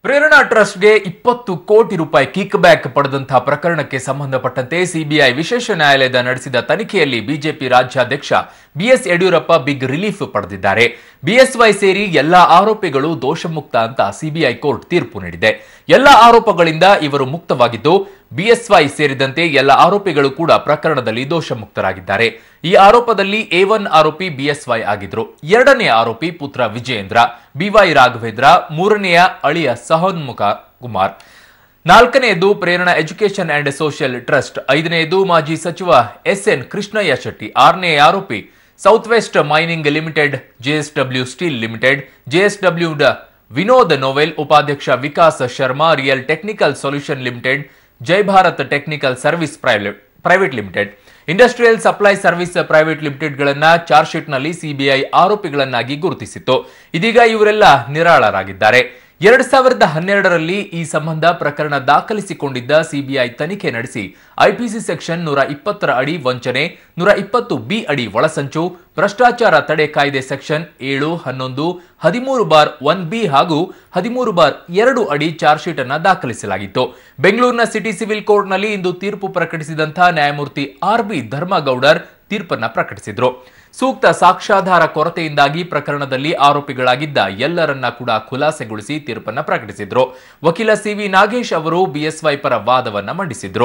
ಪ್ರೇರಣಾ ಟ್ರಸ್ಟ್ಗೆ ಇಪ್ಪತ್ತು ಕೋಟಿ ರೂಪಾಯಿ ಕಿಕ್ ಬ್ಯಾಕ್ ಪಡೆದಂತಹ ಪ್ರಕರಣಕ್ಕೆ ಸಂಬಂಧಪಟ್ಟಂತೆ ಸಿಬಿಐ ವಿಶೇಷ ನ್ಯಾಯಾಲಯದ ನಡೆಸಿದ ತನಿಖೆಯಲ್ಲಿ ಬಿಜೆಪಿ ರಾಜ್ಯಾಧ್ಯಕ್ಷ ಬಿಎಸ್ ಯಡಿಯೂರಪ್ಪ ಬಿಗ್ ರಿಲೀಫ್ ಪಡೆದಿದ್ದಾರೆ ಬಿಎಸ್ವೈ ಸೇರಿ ಎಲ್ಲಾ ಆರೋಪಿಗಳು ದೋಷಮುಕ್ತ ಅಂತ ಸಿಬಿಐ ಕೋರ್ಟ್ ತೀರ್ಪು ನೀಡಿದೆ ಎಲ್ಲ ಆರೋಪಗಳಿಂದ ಇವರು ಮುಕ್ತವಾಗಿದ್ದು ಬಿಎಸ್ವೈ ಸೇರಿದಂತೆ ಎಲ್ಲ ಆರೋಪಿಗಳು ಕೂಡ ಪ್ರಕರಣದಲ್ಲಿ ದೋಷಮುಕ್ತರಾಗಿದ್ದಾರೆ ಈ ಆರೋಪದಲ್ಲಿ ಎ ಒನ್ ಆರೋಪಿ ಬಿಎಸ್ವೈ ಆಗಿದ್ರು ಎರಡನೇ ಆರೋಪಿ ಪುತ್ರ ವಿಜಯೇಂದ್ರ ಬಿವೈ ರಾಘವೇಂದ್ರ ಮೂರನೆಯ ಅಳಿಯ ಸಹೋನ್ಮುಖ ಕುಮಾರ್ ನಾಲ್ಕನೆಯದು Prerana education and social trust ಐದನೆಯದು ಮಾಜಿ ಸಚಿವ ಎಸ್ಎನ್ ಕೃಷ್ಣಯ್ಯ ಶೆಟ್ಟಿ ಆರನೇ ಆರೋಪಿ south west mining limited JSW steel limited JSW Vinod Nowal ಉಪಾಧ್ಯಕ್ಷ Vikas Sharma real technical solution limited Jai Bharat technical service private limited industrial supply service private ಲಿಮಿಟೆಡ್ಗಳನ್ನ ಚಾರ್ಜ್ ಶೀಟ್ನಲ್ಲಿ ಸಿಬಿಐ ಆರೋಪಿಗಳನ್ನಾಗಿ ಗುರುತಿಸಿತ್ತು ಇದೀಗ ಇವರೆಲ್ಲ ನಿರಾಳರಾಗಿದ್ದಾರೆ ಎರಡ್ ಸಾವಿರದ ಹನ್ನೆರಡರಲ್ಲಿ ಈ ಸಂಬಂಧ ಪ್ರಕರಣ ದಾಖಲಿಸಿಕೊಂಡಿದ್ದ ಸಿಬಿಐ ತನಿಖೆ ನಡೆಸಿ ಐಪಿಸಿ ಸೆಕ್ಷನ್ ನೂರ ಇಪ್ಪತ್ತರ ಅಡಿ ವಂಚನೆ ನೂರ ಇಪ್ಪತ್ತು ಬಿ ಅಡಿ ಒಳಸಂಚು ಭ್ರಷ್ಟಾಚಾರ ತಡೆ ಕಾಯ್ದೆ ಸೆಕ್ಷನ್ ಏಳು ಹನ್ನೊಂದು ಹದಿಮೂರು ಬಾರ್ ಒನ್ ಬಿ ಹಾಗೂ ಹದಿಮೂರು ಬಾರ್ ಎರಡು ಅಡಿ ಚಾರ್ಜ್ ಶೀಟ್ ಅನ್ನ ದಾಖಲಿಸಲಾಗಿತ್ತು ಬೆಂಗಳೂರಿನ ಸಿಟಿ ಸಿವಿಲ್ ಕೋರ್ಟ್ನಲ್ಲಿ ಇಂದು ತೀರ್ಪು ಪ್ರಕಟಿಸಿದಂತಹ ನ್ಯಾಯಮೂರ್ತಿ ಆರ್ ಬಿ ಧರ್ಮಗೌಡರ್ ತೀರ್ಪನ್ನ ಪ್ರಕಟಿಸಿದ್ರು ಸೂಕ್ತ ಸಾಕ್ಷ್ಯಾಧಾರ ಕೊರತೆಯಿಂದಾಗಿ ಪ್ರಕರಣದಲ್ಲಿ ಆರೋಪಿಗಳಾಗಿದ್ದ ಎಲ್ಲರನ್ನ ಕೂಡ ಖುಲಾಸೆಗೊಳಿಸಿ ತೀರ್ಪನ್ನ ಪ್ರಕಟಿಸಿದ್ರು ವಕೀಲ ಸಿವಿ ನಾಗೇಶ್ ಅವರು ಬಿಎಸ್ವೈ ಪರ ವಾದವನ್ನ ಮಂಡಿಸಿದ್ರು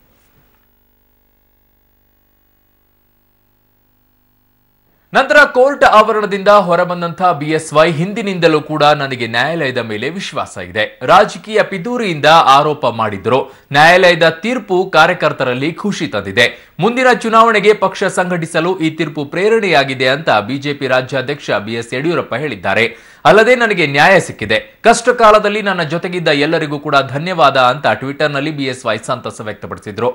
ನಂತರ ಕೋರ್ಟ್ ಆವರಣದಿಂದ ಹೊರಬಂದಂತಹ ಬಿಎಸ್ವೈ ಹಿಂದಿನಿಂದಲೂ ಕೂಡ ನನಗೆ ನ್ಯಾಯಾಲಯದ ಮೇಲೆ ವಿಶ್ವಾಸ ಇದೆ ರಾಜಕೀಯ ಪಿತೂರಿಯಿಂದ ಆರೋಪ ಮಾಡಿದ್ರು ನ್ಯಾಯಾಲಯದ ತೀರ್ಪು ಕಾರ್ಯಕರ್ತರಲ್ಲಿ ಖುಷಿ ತಂದಿದೆ ಮುಂದಿನ ಚುನಾವಣೆಗೆ ಪಕ್ಷ ಸಂಘಟಿಸಲು ಈ ತೀರ್ಪು ಪ್ರೇರಣೆಯಾಗಿದೆ ಅಂತ ಬಿಜೆಪಿ ರಾಜ್ಯಾಧ್ಯಕ್ಷ ಬಿಎಸ್ ಯಡಿಯೂರಪ್ಪ ಹೇಳಿದ್ದಾರೆ ಅಲ್ಲದೆ ನನಗೆ ನ್ಯಾಯ ಸಿಕ್ಕಿದೆ ಕಷ್ಟ ಕಾಲದಲ್ಲಿ ನನ್ನ ಜೊತೆಗಿದ್ದ ಎಲ್ಲರಿಗೂ ಕೂಡ ಧನ್ಯವಾದ ಅಂತ ಟ್ವಿಟರ್ನಲ್ಲಿ ಬಿಎಸ್ವೈ ಸಂತಸ ವ್ಯಕ್ತಪಡಿಸಿದ್ರು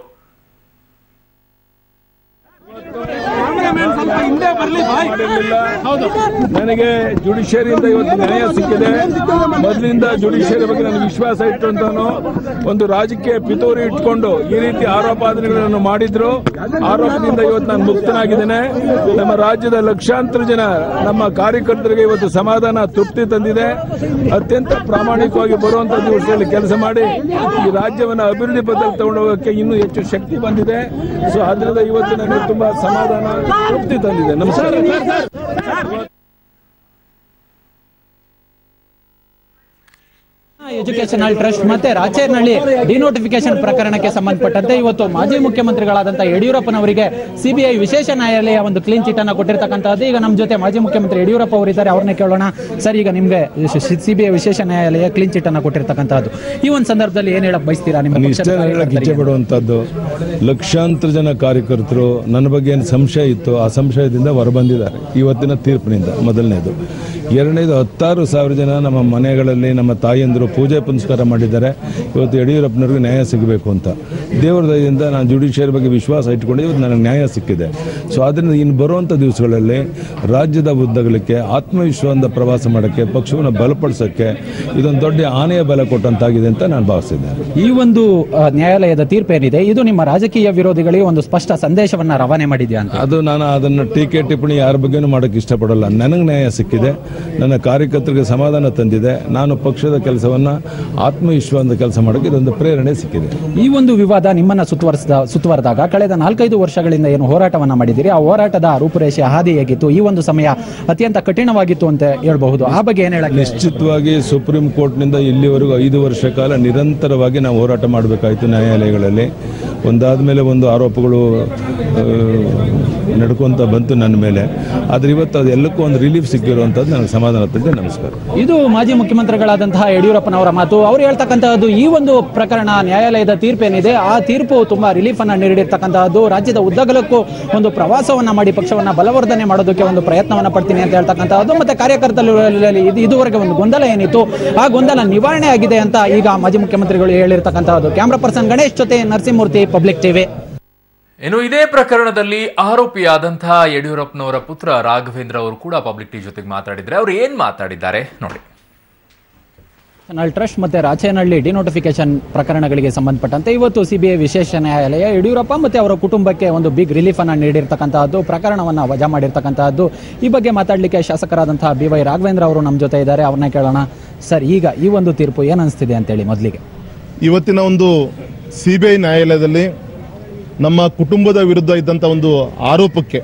ನನಗೆ ಜುಡಿಷಿಯರಿಯಿಂದ ಇವತ್ತು ನ್ಯಾಯ ಸಿಕ್ಕಿದೆ ಮೊದಲಿಂದ ಜುಡಿಷಿಯರಿ ಬಗ್ಗೆ ನನಗೆ ವಿಶ್ವಾಸ ಇಟ್ಟು ಅಂತಾನು ಒಂದು ರಾಜಕೀಯ ಪಿತೂರಿ ಇಟ್ಕೊಂಡು ಈ ರೀತಿ ಆರೋಪಾದನೆಗಳನ್ನು ಮಾಡಿದ್ರು ಆರೋಪದಿಂದ ಇವತ್ತು ನಾನು ಮುಕ್ತನಾಗಿದ್ದೇನೆ ನಮ್ಮ ರಾಜ್ಯದ ಲಕ್ಷಾಂತರ ಜನ ನಮ್ಮ ಕಾರ್ಯಕರ್ತರಿಗೆ ಇವತ್ತು ಸಮಾಧಾನ ತೃಪ್ತಿ ತಂದಿದೆ ಅತ್ಯಂತ ಪ್ರಾಮಾಣಿಕವಾಗಿ ಬರುವಂತ ದಿವಸದಲ್ಲಿ ಕೆಲಸ ಮಾಡಿ ಈ ರಾಜ್ಯವನ್ನು ಅಭಿವೃದ್ಧಿ ಪಥದಲ್ಲಿ ತಗೊಂಡು ಹೋಗೋಕ್ಕೆ ಇನ್ನೂ ಹೆಚ್ಚು ಶಕ್ತಿ ಬಂದಿದೆ ಸೊ ಅದರಿಂದ ಇವತ್ತು ನನಗೆ ತುಂಬಾ ಸಮಾಧಾನ ತೃಪ್ತಿ ತಂದಿದೆ ನಮಸ್ಕಾರ ಎಜುಕೇಶನಲ್ ಟ್ರಸ್ಟ್ ಮತ್ತೆ ರಾಚೇರ್ನಹಳ್ಳಿ ಡಿನೋಟಿಫಿಕೇಶನ್ ಪ್ರಕರಣಕ್ಕೆ ಸಂಬಂಧಪಟ್ಟಂತೆ ಇವತ್ತು ಮಾಜಿ ಮುಖ್ಯಮಂತ್ರಿಗಳಾದಂತಹ ಯಡಿಯೂರಪ್ಪನವರಿಗೆ ಸಿಬಿಐ ವಿಶೇಷ ನ್ಯಾಯಾಲಯ ಒಂದು ಕ್ಲೀನ್ ಚಿಟ್ ಅನ್ನ ಕೊಟ್ಟಿರ್ತಕ್ಕಂಥದ್ದು ಈಗ ನಮ್ಮ ಜೊತೆ ಮಾಜಿ ಮುಖ್ಯಮಂತ್ರಿ ಯಡಿಯೂರಪ್ಪ ಅವರಿದ್ದಾರೆ ಅವ್ರನ್ನೇ ಕೇಳೋಣ ಸರ್ ಈಗ ನಿಮ್ಗೆ ಸಿಬಿಐ ವಿಶೇಷ ನ್ಯಾಯಾಲಯ ಕ್ಲೀನ್ ಚಿಟ್ ಅನ್ನ ಕೊಟ್ಟಿರ್ತಕ್ಕಂಥದ್ದು ಈ ಒಂದು ಸಂದರ್ಭದಲ್ಲಿ ಏನ್ ಹೇಳಕ್ ಬಯಸ್ತೀರಾ ನಿಮ್ಮ ನಾನು ಪಕ್ಷದ ಇಷ್ಟೇ ಹೇಳಕ್ಕೆ ಇಚ್ಛೆ ಕಾರ್ಯಕರ್ತರಿಗೆ? ಪಡುವಂಥದ್ದು ಲಕ್ಷಾಂತರ ಜನ ಕಾರ್ಯಕರ್ತರು ನನ್ನ ಬಗ್ಗೆ ಏನು ಸಂಶಯ ಇತ್ತು ಆ ಸಂಶಯದಿಂದ ಹೊರಬಂದಿದ್ದಾರೆ ಇವತ್ತಿನ ತೀರ್ಪಿನಿಂದ ಮೊದಲನೇದು ಎರಡನೇದು ಹತ್ತಾರು ಸಾವಿರ ಜನ ನಮ್ಮ ಮನೆಗಳಲ್ಲಿ ನಮ್ಮ ತಾಯಂದಿರು ಪೂಜೆ ಪುನಸ್ಕಾರ ಮಾಡಿದ್ದಾರೆ ಇವತ್ತು ಯಡಿಯೂರಪ್ಪನವ್ರಿಗೆ ನ್ಯಾಯ ಸಿಗಬೇಕು ಅಂತ ದೇವರ ದಯದಿಂದ ನಾನು ಜುಡಿಷಿಯರಿ ಬಗ್ಗೆ ವಿಶ್ವಾಸ ಇಟ್ಕೊಂಡು ಇವತ್ತು ನನಗೆ ನ್ಯಾಯ ಸಿಕ್ಕಿದೆ ಸೊ ಅದರಿಂದ ಇನ್ನು ಬರುವಂಥ ದಿವಸಗಳಲ್ಲಿ ರಾಜ್ಯದ ಉದ್ದಗಲಕ್ಕೆ ಆತ್ಮವಿಶ್ವಾಸದಿಂದ ಪ್ರವಾಸ ಮಾಡೋಕ್ಕೆ ಪಕ್ಷವನ್ನು ಬಲಪಡಿಸೋಕ್ಕೆ ಇದೊಂದು ದೊಡ್ಡ ಆನೆಯ ಬಲ ಕೊಟ್ಟಂತಾಗಿದೆ ಅಂತ ನಾನು ಭಾವಿಸಿದ್ದೇನೆ ಈ ಒಂದು ಆ, ನ್ಯಾಯಾಲಯದ ತೀರ್ಪೇನಿದೆ ಇದು ನಿಮ್ಮ ರಾಜಕೀಯ ವಿರೋಧಿಗಳಿಗೆ ಒಂದು ಸ್ಪಷ್ಟ ಸಂದೇಶವನ್ನ ರವಾನೆ ಮಾಡಿದ್ಯಾ ಅಂತ ಅದು ನಾನು ಅದನ್ನು ಟೀಕೆ ಟಿಪ್ಪಣಿ ಯಾರ ಬಗ್ಗೆನೂ ಮಾಡೋಕ್ಕೆ ಇಷ್ಟಪಡಲ್ಲ ನನಗೆ ನ್ಯಾಯ ಸಿಕ್ಕಿದೆ ನನ್ನ ಕಾರ್ಯಕರ್ತರಿಗೆ ಸಮಾಧಾನ ತಂದಿದೆ ನಾನು ಪಕ್ಷದ ಕೆಲಸವನ್ನು ಆತ್ಮವಿಶ್ವಾಸದ ಕೆಲಸ ಮಾಡೋಕ್ಕೆ ಇದೊಂದು ಪ್ರೇರಣೆ ಸಿಕ್ಕಿದೆ ಈ ಒಂದು ವಿವಾದ ನಿಮ್ಮನ್ನ ಸುತ್ತುವರಿಸಿದ ಸುತ್ತುವರೆದಾಗ ಕಳೆದ ನಾಲ್ಕೈದು ವರ್ಷಗಳಿಂದ ಏನು ಹೋರಾಟವನ್ನ ಮಾಡಿದಿರಿ ಆ ಹೋರಾಟದ ರೂಪುರೇಷೆ ಹಾದಿ ಹೇಗಿತ್ತು ಈ ಒಂದು ಸಮಯ ಅತ್ಯಂತ ಕಠಿಣವಾಗಿತ್ತು ಅಂತ ಹೇಳ್ಬಹುದು ಆ ಬಗ್ಗೆ ಏನ್ ಹೇಳಕ್ಕೆ ನಿಶ್ಚಿತವಾಗಿ ಸುಪ್ರೀಂ ಕೋರ್ಟ್ನಿಂದ ಇಲ್ಲಿವರೆಗೂ ಐದು ವರ್ಷ ಕಾಲ ನಿರಂತರವಾಗಿ ನಾವು ಹೋರಾಟ ಮಾಡಬೇಕಾಯಿತು ನ್ಯಾಯಾಲಯಗಳಲ್ಲಿ ಒಂದಾದ ಮೇಲೆ ಒಂದು ಆರೋಪಗಳು ಆ, ನಡ್ಕೊಂತ ಬಂತು ನನ್ನ ಮೇಲೆ ಆದರೆ ಇವತ್ತು ಅದೆಲ್ಲಕ್ಕೂ ಒಂದು ರಿಲೀಫ್ ಸಿಕ್ಕಿರುವಂಥದ್ದು ನನಗೆ ಸಮಾಧಾನ ತಂದೆ ನಮಸ್ಕಾರ ಇದು ಮಾಜಿ ಮುಖ್ಯಮಂತ್ರಿಗಳಾದಂತಹ ಯಡಿಯೂರಪ್ಪನವರ ಮಾತು ಅವ್ರು ಹೇಳ್ತಕ್ಕಂತಹದ್ದು ಈ ಒಂದು ಪ್ರಕರಣ ನ್ಯಾಯಾಲಯದ ತೀರ್ಪೇನಿದೆ ಆ ತೀರ್ಪು ತುಂಬಾ ರಿಲೀಫ್ ಅನ್ನ ನೀಡಿರ್ತಕ್ಕಂತಹದ್ದು ರಾಜ್ಯದ ಉದ್ದಗಲಕ್ಕೂ ಒಂದು ಪ್ರವಾಸವನ್ನ ಮಾಡಿ ಪಕ್ಷವನ್ನ ಬಲವರ್ಧನೆ ಮಾಡೋದಕ್ಕೆ ಒಂದು ಪ್ರಯತ್ನವನ್ನ ಪಡ್ತೀನಿ ಅಂತ ಹೇಳ್ತಕ್ಕಂತಹದ್ದು ಮತ್ತೆ ಕಾರ್ಯಕರ್ತರಲ್ಲಿ ಇದು ಇದುವರೆಗೆ ಒಂದು ಗೊಂದಲ ಏನಿತ್ತು ಆ ಗೊಂದಲ ನಿವಾರಣೆ ಆಗಿದೆ ಅಂತ ಈಗ ಮಾಜಿ ಮುಖ್ಯಮಂತ್ರಿಗಳು ಹೇಳಿರ್ತಕ್ಕಂತಹದ್ದು ಕ್ಯಾಮ್ರಾ ಪರ್ಸನ್ ಗಣೇಶ್ ಜೊತೆ ನರಸಿಂಹಮೂರ್ತಿ ಪಬ್ಲಿಕ್ ಟಿವಿ ಇನ್ನು ಇದೇ ಪ್ರಕರಣದಲ್ಲಿ ಆರೋಪಿಯಾದಂತಹ ಯಡಿಯೂರಪ್ಪನವರ ಪುತ್ರ ರಾಘವೇಂದ್ರ ಅವರು ಕೂಡ ಪಬ್ಲಿಕ್ ಟಿ ಜೊತೆಗೆ ಮಾತಾಡಿದ್ರೆ ಅವ್ರು ಏನ್ ಮಾತಾಡಿದ್ದಾರೆ ನೋಡಿ ನ್ಯಾಷನಲ್ ಟ್ರಸ್ಟ್ ಮತ್ತೆ ರಾಚೇನಹಳ್ಳಿ ಡಿನೋಟಿಫಿಕೇಶನ್ ಪ್ರಕರಣಗಳಿಗೆ ಸಂಬಂಧಪಟ್ಟಂತೆ ಇವತ್ತು ಸಿಬಿಐ ವಿಶೇಷ ನ್ಯಾಯಾಲಯ ಯಡಿಯೂರಪ್ಪ ಮತ್ತೆ ಅವರ ಕುಟುಂಬಕ್ಕೆ ಒಂದು ಬಿಗ್ ರಿಲೀಫ್ ಅನ್ನ ನೀಡಿರ್ತಕ್ಕಂತಹದ್ದು ಪ್ರಕರಣವನ್ನ ವಜಾ ಮಾಡಿರ್ತಕ್ಕಂತಹದ್ದು ಈ ಬಗ್ಗೆ ಮಾತಾಡಲಿಕ್ಕೆ ಶಾಸಕರಾದಂತಹ ಬಿ ವೈ ರಾಘವೇಂದ್ರ ಅವರು ನಮ್ಮ ಜೊತೆ ಇದ್ದಾರೆ ಅವ್ರನ್ನ ಕೇಳೋಣ ಸರ್ ಈಗ ಈ ಒಂದು ತೀರ್ಪು ಏನು ಅನಿಸ್ತಿದೆ ಅಂತೇಳಿ ಮೊದಲಿಗೆ ಇವತ್ತಿನ ಒಂದು ಸಿ ಬಿ ಐ ನ್ಯಾಯಾಲಯದಲ್ಲಿ ನಮ್ಮ ಕುಟುಂಬದ ವಿರುದ್ಧ ಇದ್ದಂಥ ಒಂದು ಆರೋಪಕ್ಕೆ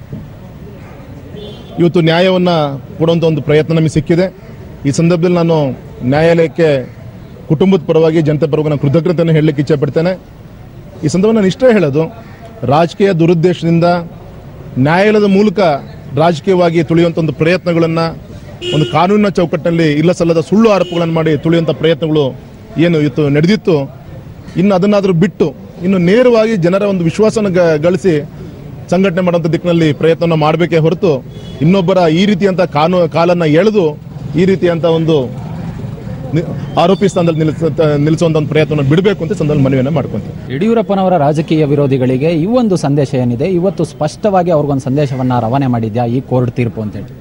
ಇವತ್ತು ನ್ಯಾಯವನ್ನು ಕೊಡುವಂಥ ಒಂದು ಪ್ರಯತ್ನ ನಮಗೆ ಸಿಕ್ಕಿದೆ ಈ ಸಂದರ್ಭದಲ್ಲಿ ನಾನು ನ್ಯಾಯಾಲಯಕ್ಕೆ ಕುಟುಂಬದ ಪರವಾಗಿ ಜನತೆ ಪರವಾಗಿ ನಾನು ಕೃತಜ್ಞತೆಯನ್ನು ಹೇಳಲಿಕ್ಕೆ ಇಚ್ಛೆಪಡ್ತೇನೆ ಈ ಸಂದರ್ಭ ನಾನು ಇಷ್ಟೇ ಹೇಳೋದು ರಾಜಕೀಯ ದುರುದ್ದೇಶದಿಂದ ನ್ಯಾಯಾಲಯದ ಮೂಲಕ ರಾಜಕೀಯವಾಗಿ ತುಳಿಯುವಂಥ ಒಂದು ಪ್ರಯತ್ನಗಳನ್ನು ಒಂದು ಕಾನೂನಿನ ಚೌಕಟ್ಟಿನಲ್ಲಿ ಇಲ್ಲ ಸಲ್ಲದ ಸುಳ್ಳು ಆರೋಪಗಳನ್ನು ಮಾಡಿ ತುಳಿಯುವಂಥ ಪ್ರಯತ್ನಗಳು ಏನು ಇವತ್ತು ನಡೆದಿತ್ತು ಇನ್ನು ಅದನ್ನಾದರೂ ಬಿಟ್ಟು ಇನ್ನು ನೇರವಾಗಿ ಜನರ ಒಂದು ವಿಶ್ವಾಸನ ಗ- ಗಳಿಸಿ ಸಂಘಟನೆ ಮಾಡುವಂಥ ದಿಕ್ಕಿನಲ್ಲಿ ಪ್ರಯತ್ನವನ್ನು ಮಾಡಬೇಕೇ ಹೊರತು ಇನ್ನೊಬ್ಬರ ಈ ರೀತಿಯಂಥ ಕಾನೂ ಕಾಲನ್ನು ಎಳೆದು ಈ ರೀತಿಯಂಥ ಒಂದು ನಿ- ಆರೋಪಿ ಸ್ಥಾನದಲ್ಲಿ ನಿಲ್ಲಿಸ ನಿಲ್ಲಿಸುವಂಥ ಒಂದು ಪ್ರಯತ್ನವನ್ನು ಬಿಡಬೇಕು ಅಂತ ಈ ಸಂದರ್ಭದಲ್ಲಿ ಮನವಿಯನ್ನು ಮಾಡ್ಕೊಂತೀನಿ ಯಡಿಯೂರಪ್ಪನವರ ರಾಜಕೀಯ ವಿರೋಧಿಗಳಿಗೆ ಈ ಒಂದು ಸಂದೇಶ ಏನಿದೆ ಇವತ್ತು ಸ್ಪಷ್ಟವಾಗಿ ಅವ್ರಿಗೊಂದು ಸಂದೇಶವನ್ನ ರವಾನೆ ಮಾಡಿದ್ಯಾ ಈ ಕೋರ್ಟ್ ತೀರ್ಪು ಅಂತೇಳಿ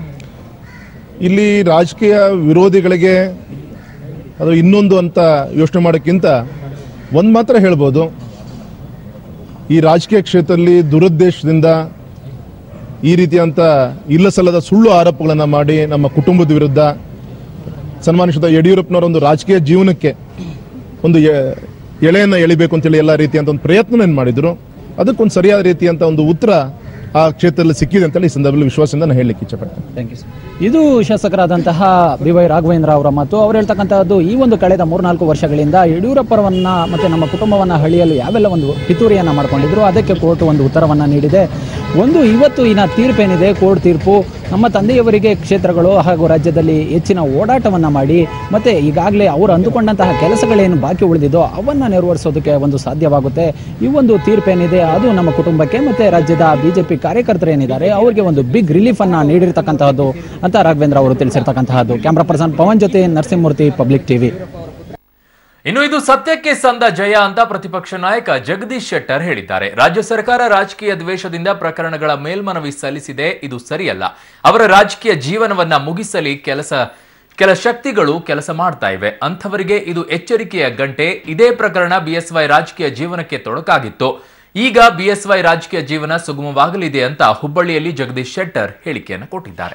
ಇಲ್ಲಿ ರಾಜಕೀಯ ವಿರೋಧಿಗಳಿಗೆ ಅದು ಇನ್ನೊಂದು ಅಂತ ಯೋಚನೆ ಮಾಡೋಕ್ಕಿಂತ ಒಂದು ಮಾತ್ರ ಹೇಳ್ಬೋದು ಈ ರಾಜಕೀಯ ಕ್ಷೇತ್ರದಲ್ಲಿ ದುರುದ್ದೇಶದಿಂದ ಈ ರೀತಿಯಂಥ ಇಲ್ಲ ಸಲ್ಲದ ಸುಳ್ಳು ಆರೋಪಗಳನ್ನು ಮಾಡಿ ನಮ್ಮ ಕುಟುಂಬದ ವಿರುದ್ಧ ಸನ್ಮಾನಿಸಿದ ಯಡಿಯೂರಪ್ಪನವರ ಒಂದು ರಾಜಕೀಯ ಜೀವನಕ್ಕೆ ಒಂದು ಎ- ಎಳೆಯನ್ನು ಎಳಿಬೇಕು ಅಂತೇಳಿ ಎಲ್ಲ ರೀತಿಯಂತ ಒಂದು ಪ್ರಯತ್ನ ಮಾಡಿದ್ರು ಅದಕ್ಕೊಂದು ಸರಿಯಾದ ರೀತಿಯಂತ ಒಂದು ಉತ್ತರ ಆ ಕ್ಷೇತ್ರದಲ್ಲಿ ಸಿಕ್ಕಿದೆ ಅಂತೇಳಿ ಈ ಸಂದರ್ಭದಲ್ಲಿ ವಿಶ್ವಾಸದಿಂದ ನಾನು ಹೇಳಲಿಕ್ಕೆ ಇಚ್ಛೆಪಡ್ತೇನೆ ಥ್ಯಾಂಕ್ ಯು ಸರ್ ಇದು ಶಾಸಕರಾದಂತಹ ಬಿ ವೈ ರಾಘವೇಂದ್ರ ಅವರ ಮಾತು ಅವ್ರು ಹೇಳ್ತಕ್ಕಂಥದ್ದು ಈ ಒಂದು ಕಳೆದ ಮೂರ್ನಾಲ್ಕು ವರ್ಷಗಳಿಂದ ಯಡಿಯೂರಪ್ಪರವನ್ನ ಮತ್ತೆ ನಮ್ಮ ಕುಟುಂಬವನ್ನ ಹಳಿಯಲು ಯಾವೆಲ್ಲ ಒಂದು ಪಿತೂರಿಯನ್ನ ಮಾಡ್ಕೊಂಡಿದ್ರು ಅದಕ್ಕೆ ಕೋರ್ಟ್ ಒಂದು ಉತ್ತರವನ್ನ ನೀಡಿದೆ ಒಂದು ಇವತ್ತು ಇನ್ನ ತೀರ್ಪೇನಿದೆ ಕೋರ್ಟ್ ತೀರ್ಪು ನಮ್ಮ ತಂದೆಯವರಿಗೆ ಕ್ಷೇತ್ರಗಳು ಹಾಗೂ ರಾಜ್ಯದಲ್ಲಿ ಹೆಚ್ಚಿನ ಓಡಾಟವನ್ನ ಮಾಡಿ ಮತ್ತೆ ಈಗಾಗಲೇ ಅವರು ಅಂದುಕೊಂಡಂತಹ ಕೆಲಸಗಳೇನು ಬಾಕಿ ಉಳಿದಿದೋ ಅವನ್ನ ನೆರವೇರಿಸೋದಕ್ಕೆ ಒಂದು ಸಾಧ್ಯವಾಗುತ್ತೆ ಈ ಒಂದು ತೀರ್ಪೇನಿದೆ ಅದು ನಮ್ಮ ಕುಟುಂಬಕ್ಕೆ ಮತ್ತೆ ರಾಜ್ಯದ ಬಿಜೆಪಿ ಕಾರ್ಯಕರ್ತರು ಏನಿದ್ದಾರೆ ಅವರಿಗೆ ಒಂದು ಬಿಗ್ ರಿಲೀಫ್ ಅನ್ನ ನೀಡಿರ್ತಕ್ಕಂತಹದ್ದು ಅಂತ ರಾಘವೇಂದ್ರ ಅವರು ತಿಳಿಸಿರ್ತಕ್ಕಂತಹದ್ದು ಕ್ಯಾಮ್ರಾ ಪರ್ಸನ್ ಪವನ್ ಜೊತೆ ನರಸಿಂಹಮೂರ್ತಿ ಪಬ್ಲಿಕ್ ಟಿವಿ ಇನ್ನು ಇದು ಸತ್ಯಕ್ಕೆ ಸಂದ ಜಯ ಅಂತ ಪ್ರತಿಪಕ್ಷ ನಾಯಕ ಜಗದೀಶ್ ಶೆಟ್ಟರ್ ಹೇಳಿದ್ದಾರೆ ರಾಜ್ಯ ಸರ್ಕಾರ ರಾಜಕೀಯ ದ್ವೇಷದಿಂದ ಪ್ರಕರಣಗಳ ಮೇಲ್ಮನವಿ ಸಲ್ಲಿಸಿದೆ ಇದು ಸರಿಯಲ್ಲ ಅವರ ರಾಜಕೀಯ ಜೀವನವನ್ನ ಮುಗಿಸಲಿ ಕೆಲಸ ಕೆಲ ಶಕ್ತಿಗಳು ಕೆಲಸ ಮಾಡ್ತಾ ಇವೆ ಅಂಥವರಿಗೆ ಇದು ಎಚ್ಚರಿಕೆಯ ಗಂಟೆ ಇದೇ ಪ್ರಕರಣ ಬಿಎಸ್ವೈ ರಾಜಕೀಯ ಜೀವನಕ್ಕೆ ತೊಡಕಾಗಿತ್ತು ಈಗ ಬಿಎಸ್ವೈ ರಾಜಕೀಯ ಜೀವನ ಸುಗಮವಾಗಲಿದೆ ಅಂತ ಹುಬ್ಬಳ್ಳಿಯಲ್ಲಿ ಜಗದೀಶ್ ಶೆಟ್ಟರ್ ಹೇಳಿಕೆಯನ್ನು ಕೊಟ್ಟಿದ್ದಾರೆ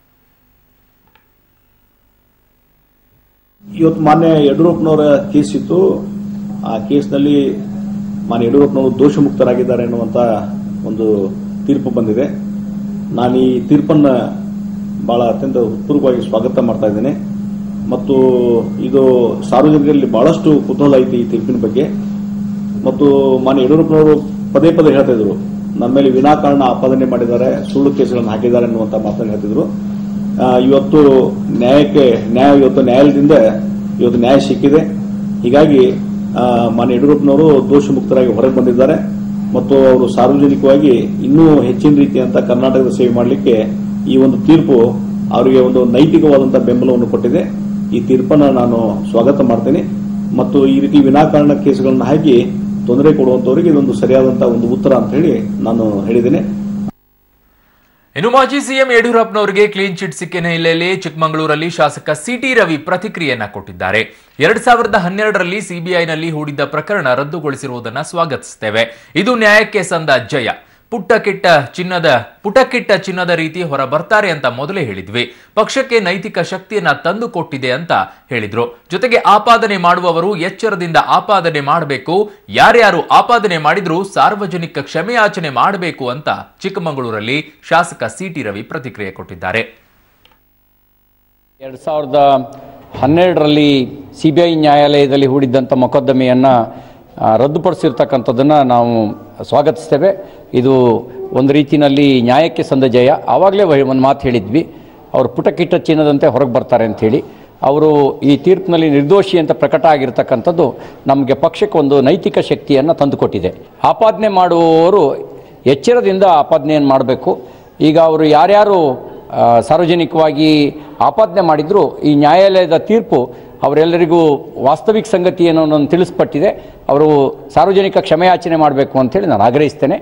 ಇವತ್ತು ಮಾನ್ಯ ಯಡಿಯೂರಪ್ಪನವರ ಕೇಸ್ ಇತ್ತು ಆ ಕೇಸ್ನಲ್ಲಿ ಮಾನ್ಯ ಯಡಿಯೂರಪ್ಪನವರು ದೋಷ ಮುಕ್ತರಾಗಿದ್ದಾರೆ ಎನ್ನುವಂತ ಒಂದು ತೀರ್ಪು ಬಂದಿದೆ ನಾನು ಈ ತೀರ್ಪನ್ನ ಬಹಳ ಅತ್ಯಂತ ಹೃತ್ಪೂರ್ವಕವಾಗಿ ಸ್ವಾಗತ ಮಾಡ್ತಾ ಇದ್ದೇನೆ ಮತ್ತು ಇದು ಸಾರ್ವಜನಿಕರಲ್ಲಿ ಬಹಳಷ್ಟು ಕುತೂಹಲ ಐತಿ ಈ ತೀರ್ಪಿನ ಬಗ್ಗೆ ಮತ್ತು ಮಾನ್ಯ ಯಡಿಯೂರಪ್ಪನವರು ಪದೇ ಪದೇ ಹೇಳ್ತಾ ಇದ್ರು ನಮ್ಮ ಮೇಲೆ ವಿನಾಕಾರಣ ಆಪಾದನೆ ಮಾಡಿದ್ದಾರೆ ಸುಳ್ಳು ಕೇಸುಗಳನ್ನು ಹಾಕಿದ್ದಾರೆ ಅನ್ನುವಂಥ ಮಾತನ್ನು ಹೇಳ್ತಿದ್ರು ಆ, ಇವತ್ತು ನ್ಯಾಯಕ್ಕೆ ನ್ಯಾಯ ಇವತ್ತು ನ್ಯಾಯಾಲಯದಿಂದ ಇವತ್ತು ನ್ಯಾಯ ಸಿಕ್ಕಿದೆ ಹೀಗಾಗಿ ಆ, ಮಾನ್ಯ ಯಡಿಯೂರಪ್ಪನವರು ದೋಷ ಮುಕ್ತರಾಗಿ ಹೊರಗೆ ಬಂದಿದ್ದಾರೆ ಮತ್ತು ಅವರು ಸಾರ್ವಜನಿಕವಾಗಿ ಇನ್ನೂ ಹೆಚ್ಚಿನ ರೀತಿಯಂತ ಕರ್ನಾಟಕದ ಸೇವೆ ಮಾಡಲಿಕ್ಕೆ ಈ ಒಂದು ತೀರ್ಪು ಅವರಿಗೆ ಒಂದು ನೈತಿಕವಾದಂತಹ ಬೆಂಬಲವನ್ನು ಕೊಟ್ಟಿದೆ ಈ ತೀರ್ಪನ್ನು ನಾನು ಸ್ವಾಗತ ಮಾಡ್ತೇನೆ ಮತ್ತು ಈ ರೀತಿ ವಿನಾಕಾರಣ ಕೇಸುಗಳನ್ನು ಹಾಕಿ ತೊಂದರೆ ಕೊಡುವಂತವರಿಗೆ ಇದೊಂದು ಸರಿಯಾದಂತಹ ಒಂದು ಉತ್ತರ ಅಂತ ಹೇಳಿ ನಾನು ಹೇಳಿದ್ದೇನೆ ಇನ್ನು ಮಾಜಿ ಸಿಎಂ ಯಡಿಯೂರಪ್ಪನವರಿಗೆ ಕ್ಲೀನ್ ಚಿಟ್ ಸಿಕ್ಕಿನ ಹಿನ್ನೆಲೆಯಲ್ಲಿ ಚಿಕ್ಕಮಗಳೂರಲ್ಲಿ ಶಾಸಕ ಸಿಟಿ ರವಿ ಪ್ರತಿಕ್ರಿಯೆಯನ್ನ ಕೊಟ್ಟಿದ್ದಾರೆ ಎರಡ್ ಸಾವಿರದ ಹನ್ನೆರಡರಲ್ಲಿ ಸಿಬಿಐನಲ್ಲಿ ಹೂಡಿದ್ದ ಪ್ರಕರಣ ರದ್ದುಗೊಳಿಸಿರುವುದನ್ನು ಸ್ವಾಗತಿಸುತ್ತೇವೆ ಇದು ನ್ಯಾಯಕ್ಕೆ ಸಂದ ಜಯ ಪುಟ್ಟ ಕೆಟ್ಟ ಚಿನ್ನದ ಪುಟಕ್ಕಿಟ್ಟ ಚಿನ್ನದ ರೀತಿ ಹೊರ ಬರ್ತಾರೆ ಅಂತ ಮೊದಲೇ ಹೇಳಿದ್ವಿ ಪಕ್ಷಕ್ಕೆ ನೈತಿಕ ಶಕ್ತಿಯನ್ನ ತಂದು ಕೊಟ್ಟಿದೆ ಅಂತ ಹೇಳಿದ್ರು ಜೊತೆಗೆ ಆಪಾದನೆ ಮಾಡುವವರು ಎಚ್ಚರದಿಂದ ಆಪಾದನೆ ಮಾಡಬೇಕು ಯಾರ್ಯಾರು ಆಪಾದನೆ ಮಾಡಿದ್ರು ಸಾರ್ವಜನಿಕ ಕ್ಷಮೆಯಾಚನೆ ಮಾಡಬೇಕು ಅಂತ ಚಿಕ್ಕಮಗಳೂರಲ್ಲಿ ಶಾಸಕ ಸಿಟಿ ರವಿ ಪ್ರತಿಕ್ರಿಯೆ ಕೊಟ್ಟಿದ್ದಾರೆ ಎರಡು ಸಾವಿರದ ಹನ್ನೆರಡರಲ್ಲಿ ಸಿ ಬಿ ಐ ನ್ಯಾಯಾಲಯದಲ್ಲಿ ಹೂಡಿದ್ದಂಥ ಮೊಕದ್ದಮೆಯನ್ನು ರದ್ದುಪಡಿಸಿರ್ತಕ್ಕಂಥದ್ದನ್ನು ನಾವು ಸ್ವಾಗತಿಸ್ತೇವೆ ಇದು ಒಂದು ರೀತಿಯಲ್ಲಿ ನ್ಯಾಯಕ್ಕೆ ಸಂದ ಜಯ ಆವಾಗಲೇ ಒಂದು ಮಾತು ಹೇಳಿದ್ವಿ ಅವರು ಪುಟಕಿಟ್ಟ ಚಿನ್ನದಂತೆ ಹೊರಗೆ ಬರ್ತಾರೆ ಅಂಥೇಳಿ ಅವರು ಈ ತೀರ್ಪಿನಲ್ಲಿ ನಿರ್ದೋಷಿ ಅಂತ ಪ್ರಕಟ ಆಗಿರ್ತಕ್ಕಂಥದ್ದು ನಮಗೆ ಪಕ್ಷಕ್ಕೆ ಒಂದು ನೈತಿಕ ಶಕ್ತಿಯನ್ನು ತಂದುಕೊಟ್ಟಿದೆ ಆಪಾದನೆ ಮಾಡುವವರು ಎಚ್ಚರದಿಂದ ಆಪಾದನೆಯನ್ನು ಮಾಡಬೇಕು ಈಗ ಅವರು ಯಾರ್ಯಾರು ಆ, ಸಾರ್ವಜನಿಕವಾಗಿ ಆಪಾದನೆ ಮಾಡಿದ್ರು ಈ ನ್ಯಾಯಾಲಯದ ತೀರ್ಪು ಅವರೆಲ್ಲರಿಗೂ ವಾಸ್ತವಿಕ ಸಂಗತಿಯನ್ನು ನಾನು ತಿಳಿಸ್ಪಟ್ಟಿದೆ ಅವರು ಸಾರ್ವಜನಿಕ ಕ್ಷಮೆಯಾಚನೆ ಮಾಡಬೇಕು ಅಂತೇಳಿ ನಾನು ಆಗ್ರಹಿಸ್ತೇನೆ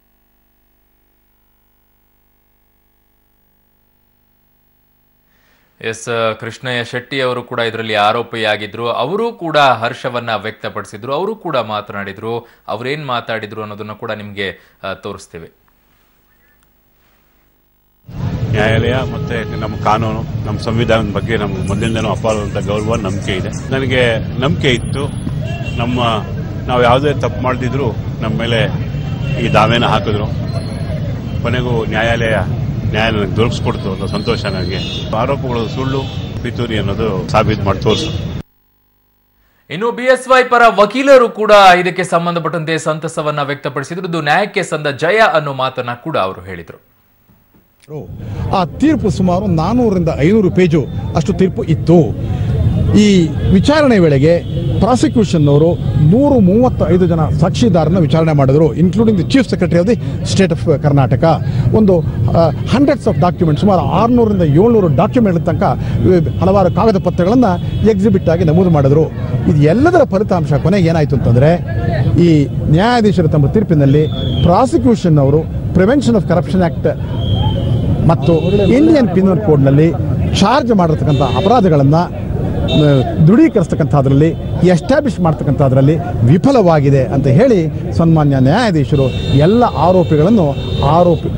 ಎಸ್ ಕೃಷ್ಣಯ್ಯ ಶೆಟ್ಟಿ ಅವರು ಕೂಡ ಇದರಲ್ಲಿ ಆರೋಪಿಯಾಗಿದ್ರು ಅವರು ಕೂಡ ಹರ್ಷವನ್ನ ವ್ಯಕ್ತಪಡಿಸಿದ್ರು ಅವರು ಕೂಡ ಮಾತನಾಡಿದ್ರು ಅವ್ರೇನ್ ಮಾತಾಡಿದ್ರು ಅನ್ನೋದನ್ನ ಕೂಡ ನಿಮ್ಗೆ ಆ, ತೋರಿಸ್ತೀವಿ ನ್ಯಾಯಾಲಯ ಮತ್ತೆ ನಮ್ಮ ಕಾನೂನು ನಮ್ಮ ಸಂವಿಧಾನದ ಬಗ್ಗೆ ನಮ್ಗೆ ಮೊದಲಿಂದನೂ ಅಪಾರವಾದಂಥ ಗೌರವ ನಂಬಿಕೆ ಇದೆ ನನಗೆ ನಂಬಿಕೆ ಇತ್ತು ನಮ್ಮ ನಾವು ಯಾವುದೇ ತಪ್ಪು ಮಾಡದಿದ್ರು ನಮ್ಮ ಮೇಲೆ ಈ ದಾವೆನ ಹಾಕಿದ್ರು ಕೊನೆಗೂ ನ್ಯಾಯಾಲಯ ನ್ಯಾಯ ನನಗೆ ದೊರಕಿಸ್ಕೊಡ್ತು ಅನ್ನೋ ಸಂತೋಷ ನನಗೆ ಆರೋಪಗಳು ಸುಳ್ಳು ಪಿತೂರಿ ಅನ್ನೋದು ಸಾಬೀತು ಮಾಡಿ ತೋರಿಸು ಇನ್ನು ಬಿಎಸ್ವೈ ಪರ ವಕೀಲರು ಕೂಡ ಇದಕ್ಕೆ ಸಂಬಂಧಪಟ್ಟಂತೆ ಸಂತಸವನ್ನ ವ್ಯಕ್ತಪಡಿಸಿದ್ರು ಇದು ನ್ಯಾಯಕ್ಕೆ ಸಂದ ಜಯ ಅನ್ನೋ ಮಾತನ್ನ ಕೂಡ ಅವರು ಹೇಳಿದರು ಆ ತೀರ್ಪು ಸುಮಾರು ನಾನ್ನೂರರಿಂದ ಐನೂರು ಪೇಜು ಅಷ್ಟು ತೀರ್ಪು ಇತ್ತು ಈ ವಿಚಾರಣೆ ವೇಳೆಗೆ ಪ್ರಾಸಿಕ್ಯೂಷನ್ನವರು ನೂರು ಮೂವತ್ತೈದು ಜನ ಸಾಕ್ಷಿದಾರನ ವಿಚಾರಣೆ ಮಾಡಿದ್ರು including the chief secretary of the state of Karnataka ಒಂದು ಹಂಡ್ರೆಡ್ಸ್ ಆಫ್ ಡಾಕ್ಯುಮೆಂಟ್ ಸುಮಾರು ಆರುನೂರಿಂದ ಏಳ್ನೂರು ಡಾಕ್ಯುಮೆಂಟ್ ತನಕ ಇವ್ ಹಲವಾರು ಕಾಗದ ಪತ್ರಗಳನ್ನು ಎಕ್ಸಿಬಿಟ್ ಆಗಿ ನಮೂದು ಮಾಡಿದ್ರು ಇದು ಎಲ್ಲದರ ಫಲಿತಾಂಶ ಕೊನೆಗೆ ಏನಾಯಿತು ಅಂತಂದರೆ ಈ ನ್ಯಾಯಾಧೀಶರ ತಮ್ಮ ತೀರ್ಪಿನಲ್ಲಿ ಪ್ರಾಸಿಕ್ಯೂಷನ್ ಅವರು ಪ್ರಿವೆನ್ಷನ್ ಆಫ್ ಕರಪ್ಷನ್ ಆ್ಯಕ್ಟ್ ಮತ್ತು ಇಂಡಿಯನ್ ಪಿನಲ್ ಕೋಡ್ನಲ್ಲಿ ಚಾರ್ಜ್ ಮಾಡಿರ್ತಕ್ಕಂಥ ಅಪರಾಧಗಳನ್ನು ದೃಢೀಕರಿಸ್ತಕ್ಕಂಥದ್ರಲ್ಲಿ ಎಸ್ಟಾಬ್ಲಿಷ್ ಮಾಡ್ತಕ್ಕಂಥದ್ರಲ್ಲಿ ವಿಫಲವಾಗಿದೆ ಅಂತ ಹೇಳಿ ಸನ್ಮಾನ್ಯ ನ್ಯಾಯಾಧೀಶರು ಎಲ್ಲ ಆರೋಪಿಗಳನ್ನು ಆರೋಪಿ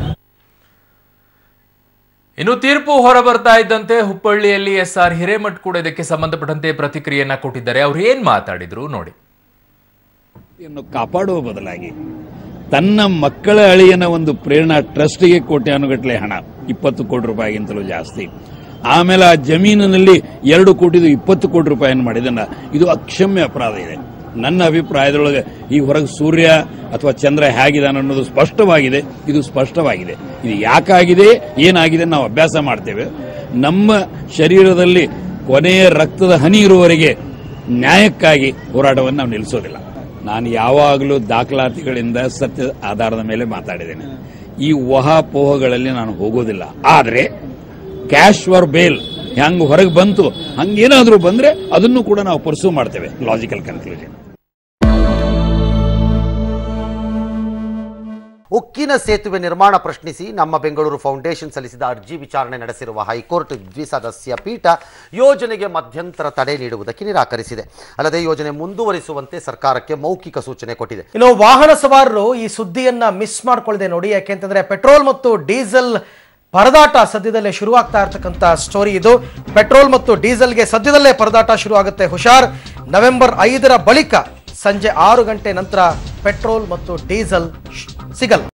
ಇನ್ನು ತೀರ್ಪು ಹೊರಬರ್ತಾ ಇದ್ದಂತೆ ಹುಬ್ಬಳ್ಳಿಯಲ್ಲಿ ಎಸ್ ಆರ್ ಹಿರೇಮಠ್ ಕೂಡ ಇದಕ್ಕೆ ಸಂಬಂಧಪಟ್ಟಂತೆ ಪ್ರತಿಕ್ರಿಯೆಯನ್ನ ಕೊಟ್ಟಿದ್ದಾರೆ ಅವ್ರು ಏನ್ ಮಾತಾಡಿದ್ರು ನೋಡಿ ಯನ್ನು ಕಾಪಾಡುವ ಬದಲಾಗಿ ತನ್ನ ಮಕ್ಕಳ ಅಳಿಯನ ಒಂದು ಪ್ರೇರಣಾ ಟ್ರಸ್ಟ್ಗೆ ಕೋಟ್ಯಾನುಗಟ್ಟಲೆ ಹಣ ಇಪ್ಪತ್ತು ಕೋಟಿ ರೂಪಾಯಿಗಿಂತಲೂ ಜಾಸ್ತಿ ಆಮೇಲೆ ಆ ಜಮೀನಿನಲ್ಲಿ ಎರಡು ಕೋಟಿದು ಇಪ್ಪತ್ತು ಕೋಟಿ ರೂಪಾಯಿಯನ್ನು ಮಾಡಿದನ್ನ ಇದು ಅಕ್ಷಮ್ಯ ಅಪರಾಧ ಇದೆ ನನ್ನ ಅಭಿಪ್ರಾಯದೊಳಗೆ ಈ ಹೊರಗೆ ಸೂರ್ಯ ಅಥವಾ ಚಂದ್ರ ಹೇಗಿದ್ದಾನೆ ಅನ್ನೋದು ಸ್ಪಷ್ಟವಾಗಿದೆ ಇದು ಸ್ಪಷ್ಟವಾಗಿದೆ ಇದು ಯಾಕಾಗಿದೆ ಏನಾಗಿದೆ ನಾವು ಅಭ್ಯಾಸ ಮಾಡ್ತೇವೆ ನಮ್ಮ ಶರೀರದಲ್ಲಿ ಕೊನೆಯ ರಕ್ತದ ಹನಿ ಇರುವವರೆಗೆ ನ್ಯಾಯಕ್ಕಾಗಿ ಹೋರಾಟವನ್ನು ನಾವು ನಿಲ್ಲಿಸೋದಿಲ್ಲ ನಾನು ಯಾವಾಗಲೂ ದಾಖಲಾತಿಗಳಿಂದ ಸತ್ಯ ಆಧಾರದ ಮೇಲೆ ಮಾತಾಡಿದ್ದೇನೆ ಈ ವಹಾಪೋಹಗಳಲ್ಲಿ ನಾನು ಹೋಗೋದಿಲ್ಲ ಆದರೆ ಕ್ಯಾಶ್ ಫಾರ್ ಬೇಲ್ ಹೆಂಗ್ ಹೊರಗೆ ಬಂತು ಹಂಗೇನಾದ್ರೂ ಬಂದ್ರೆ ಅದನ್ನು ಕೂಡ ನಾವು ಪರ್ಸೂ ಮಾಡ್ತೇವೆ ಲಾಜಿಕಲ್ ಕನ್ಕ್ಲೂಷನ್ ಉಕ್ಕಿನ ಸೇತುವೆ ನಿರ್ಮಾಣ ಪ್ರಶ್ನಿಸಿ ನಮ್ಮ ಬೆಂಗಳೂರು ಫೌಂಡೇಶನ್ ಸಲ್ಲಿಸಿದ ಅರ್ಜಿ ವಿಚಾರಣೆ ನಡೆಸಿರುವ ಹೈಕೋರ್ಟ್ ದ್ವಿಸದಸ್ಯ ಪೀಠ ಯೋಜನೆಗೆ ಮಧ್ಯಂತರ ತಡೆ ನೀಡುವುದಕ್ಕೆ ನಿರಾಕರಿಸಿದೆ ಅಲ್ಲದೆ ಯೋಜನೆ ಮುಂದುವರಿಸುವಂತೆ ಸರ್ಕಾರಕ್ಕೆ ಮೌಖಿಕ ಸೂಚನೆ ಕೊಟ್ಟಿದೆ ಇನ್ನು ವಾಹನ ಸವಾರರು ಈ ಸುದ್ದಿಯನ್ನ ಮಿಸ್ ಮಾಡ್ಕೊಳ್ಳದೆ ನೋಡಿ ಯಾಕೆಂತಂದ್ರೆ ಪೆಟ್ರೋಲ್ ಮತ್ತು ಡೀಸೆಲ್ ಪರದಾಟ ಸದ್ಯದಲ್ಲೇ ಶುರುವಾಗ್ತಾ ಇರ್ತಕ್ಕಂಥ ಸ್ಟೋರಿ ಇದು ಪೆಟ್ರೋಲ್ ಮತ್ತು ಡೀಸೆಲ್ಗೆ ಸದ್ಯದಲ್ಲೇ ಪರದಾಟ ಶುರುವಾಗುತ್ತೆ ಹುಷಾರ್ ನವೆಂಬರ್ ಐದರ ಬಳಿಕ ಸಂಜೆ ಆರು ಗಂಟೆ ನಂತರ ಪೆಟ್ರೋಲ್ ಮತ್ತು ಡೀಸೆಲ್ ಶ್- ಸಿಗಲ್ಲ